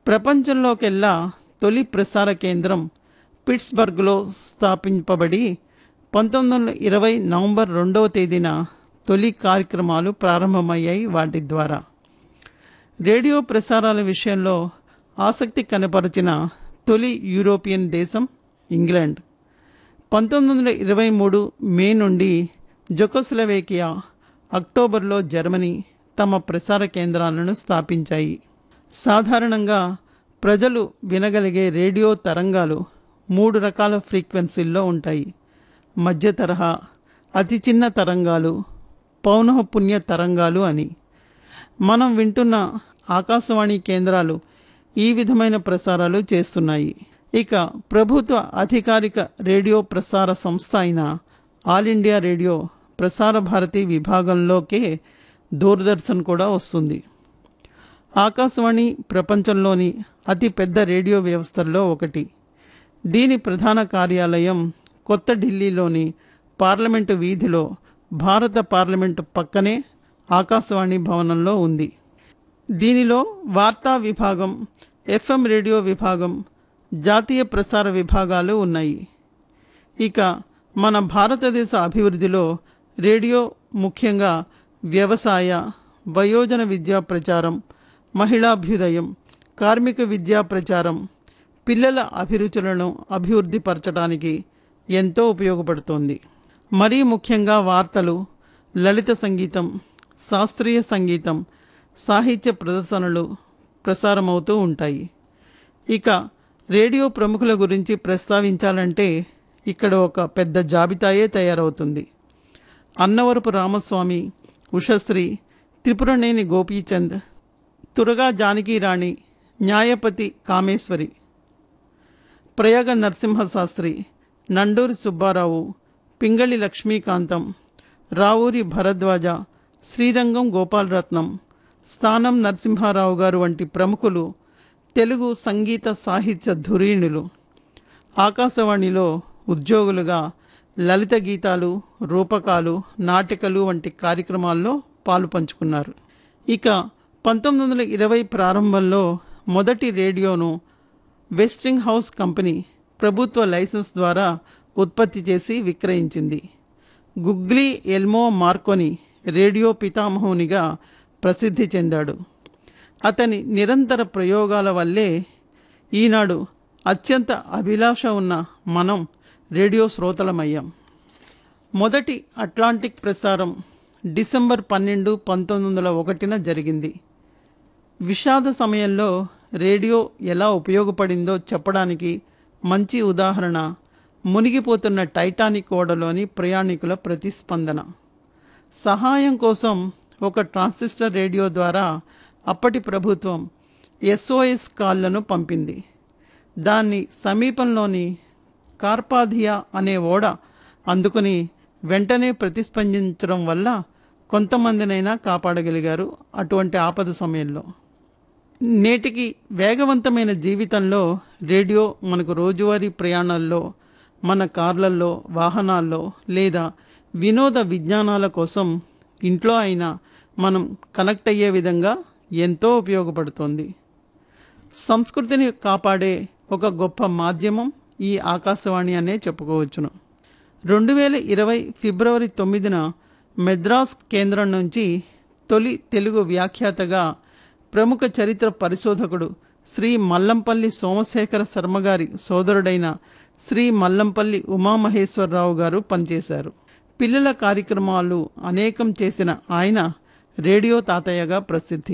ప్రపంచంలోకెల్లా తొలి ప్రసార కేంద్రం పిట్స్బర్గ్లో స్థాపింపబడి పంతొమ్మిది వందల ఇరవై నవంబర్ రెండవ తేదీన తొలి కార్యక్రమాలు ప్రారంభమయ్యాయి వాటి ద్వారా రేడియో ప్రసారాల విషయంలో ఆసక్తి కనపరిచిన తొలి యూరోపియన్ దేశం ఇంగ్లాండ్ పంతొమ్మిది వందల ఇరవై మూడు మే నుండి జొకోస్లవేకియా అక్టోబర్లో జర్మనీ తమ ప్రసార కేంద్రాలను స్థాపించాయి సాధారణంగా ప్రజలు వినగలిగే రేడియో తరంగాలు మూడు రకాల ఫ్రీక్వెన్సీల్లో ఉంటాయి మధ్య తరహా అతి చిన్న తరంగాలు పౌనఃపుణ్య తరంగాలు అని మనం వింటున్న ఆకాశవాణి కేంద్రాలు ఈ విధమైన ప్రసారాలు చేస్తున్నాయి ఇక ప్రభుత్వ అధికారిక రేడియో ప్రసార సంస్థ అయిన ఆల్ ఇండియా రేడియో ప్రసార భారతి విభాగంలోకే దూరదర్శన్ కూడా వస్తుంది ఆకాశవాణి ప్రపంచంలోని అతి పెద్ద రేడియో వ్యవస్థల్లో ఒకటి దీని ప్రధాన కార్యాలయం కొత్త ఢిల్లీలోని పార్లమెంటు వీధిలో భారత పార్లమెంటు పక్కనే ఆకాశవాణి భవనంలో ఉంది దీనిలో వార్తా విభాగం ఎఫ్ఎం రేడియో విభాగం జాతీయ ప్రసార విభాగాలు ఉన్నాయి ఇక మన భారతదేశ అభివృద్ధిలో రేడియో ముఖ్యంగా వ్యవసాయ వయోజన విద్యా ప్రచారం మహిళాభ్యుదయం కార్మిక విద్యా ప్రచారం పిల్లల అభిరుచులను అభివృద్ధిపరచడానికి ఎంతో ఉపయోగపడుతోంది మరీ ముఖ్యంగా వార్తలు లలిత సంగీతం శాస్త్రీయ సంగీతం సాహిత్య ప్రదర్శనలు ప్రసారమవుతూ ఉంటాయి ఇక రేడియో ప్రముఖుల గురించి ప్రస్తావించాలంటే ఇక్కడ ఒక పెద్ద జాబితాయే తయారవుతుంది అన్నవరపు రామస్వామి ఉషశ్రీ త్రిపురనేని గోపీచంద్ తురగా జానకీరాణి న్యాయపతి కామేశ్వరి ప్రయాగ నరసింహశాస్త్రి నండూరి సుబ్బారావు పింగళి లక్ష్మీకాంతం రావూరి భరద్వాజ శ్రీరంగం గోపాలరత్నం స్థానం నరసింహారావు గారు వంటి ప్రముఖులు తెలుగు సంగీత సాహిత్య ధురీణులు ఆకాశవాణిలో ఉద్యోగులుగా లలిత గీతాలు రూపకాలు నాటికలు వంటి కార్యక్రమాల్లో పాలు పంచుకున్నారు ఇక పంతొమ్మిది వందల ఇరవై ప్రారంభంలో మొదటి రేడియోను వెస్టింగ్ హౌస్ కంపెనీ ప్రభుత్వ లైసెన్స్ ద్వారా ఉత్పత్తి చేసి విక్రయించింది గుగ్లీ ఎల్మో మార్కోని రేడియో పితామహునిగా ప్రసిద్ధి చెందాడు అతని నిరంతర ప్రయోగాల వల్లే ఈనాడు అత్యంత అభిలాష ఉన్న మనం రేడియో శ్రోతలమయ్యాం మొదటి అట్లాంటిక్ ప్రసారం డిసెంబర్ పన్నెండు పంతొమ్మిది వందల ఒకటిన జరిగింది విషాద సమయంలో రేడియో ఎలా ఉపయోగపడిందో చెప్పడానికి మంచి ఉదాహరణ మునిగిపోతున్న టైటానిక్ ఓడలోని ప్రయాణికుల ప్రతిస్పందన సహాయం కోసం ఒక ట్రాన్సిస్టర్ రేడియో ద్వారా అప్పటి ప్రభుత్వం ఎస్ఓఎస్ కాల్లను పంపింది దాన్ని సమీపంలోని కార్పాధియా అనే ఓడ అందుకుని వెంటనే ప్రతిస్పందించడం వల్ల కొంతమందినైనా కాపాడగలిగారు అటువంటి ఆపద సమయంలో నేటికి వేగవంతమైన జీవితంలో రేడియో మనకు రోజువారీ ప్రయాణాల్లో మన కార్లల్లో వాహనాల్లో లేదా వినోద విజ్ఞానాల కోసం ఇంట్లో అయినా మనం కనెక్ట్ అయ్యే విధంగా ఎంతో ఉపయోగపడుతుంది సంస్కృతిని కాపాడే ఒక గొప్ప మాధ్యమం ఈ ఆకాశవాణి అనే చెప్పుకోవచ్చును రెండు వేల ఇరవై ఫిబ్రవరి తొమ్మిదిన మెద్రాస్ కేంద్రం నుంచి తొలి తెలుగు వ్యాఖ్యాతగా ప్రముఖ చరిత్ర పరిశోధకుడు శ్రీ మల్లంపల్లి సోమశేఖర శర్మ గారి సోదరుడైన శ్రీ మల్లంపల్లి ఉమామహేశ్వరరావు గారు పనిచేశారు పిల్లల కార్యక్రమాలు అనేకం చేసిన ఆయన రేడియో తాతయ్యగా ప్రసిద్ధి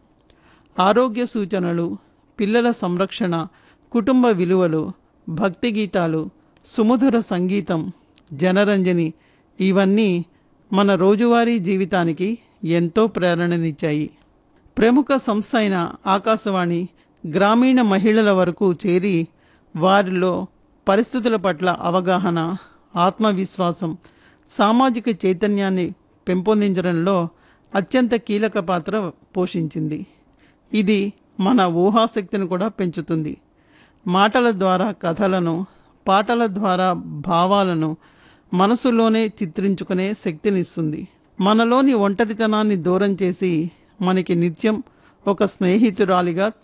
ఆరోగ్య సూచనలు పిల్లల సంరక్షణ కుటుంబ విలువలు భక్తి గీతాలు సుమధుర సంగీతం జనరంజని ఇవన్నీ మన రోజువారీ జీవితానికి ఎంతో ప్రేరణనిచ్చాయి ప్రముఖ సంస్థ అయిన ఆకాశవాణి గ్రామీణ మహిళల వరకు చేరి వారిలో పరిస్థితుల పట్ల అవగాహన ఆత్మవిశ్వాసం సామాజిక చైతన్యాన్ని పెంపొందించడంలో అత్యంత కీలక పాత్ర పోషించింది ఇది మన ఊహాశక్తిని కూడా పెంచుతుంది మాటల ద్వారా కథలను పాటల ద్వారా భావాలను మనసులోనే చిత్రించుకునే శక్తినిస్తుంది మనలోని ఒంటరితనాన్ని దూరం చేసి మనకి నిత్యం ఒక స్నేహితురాలిగా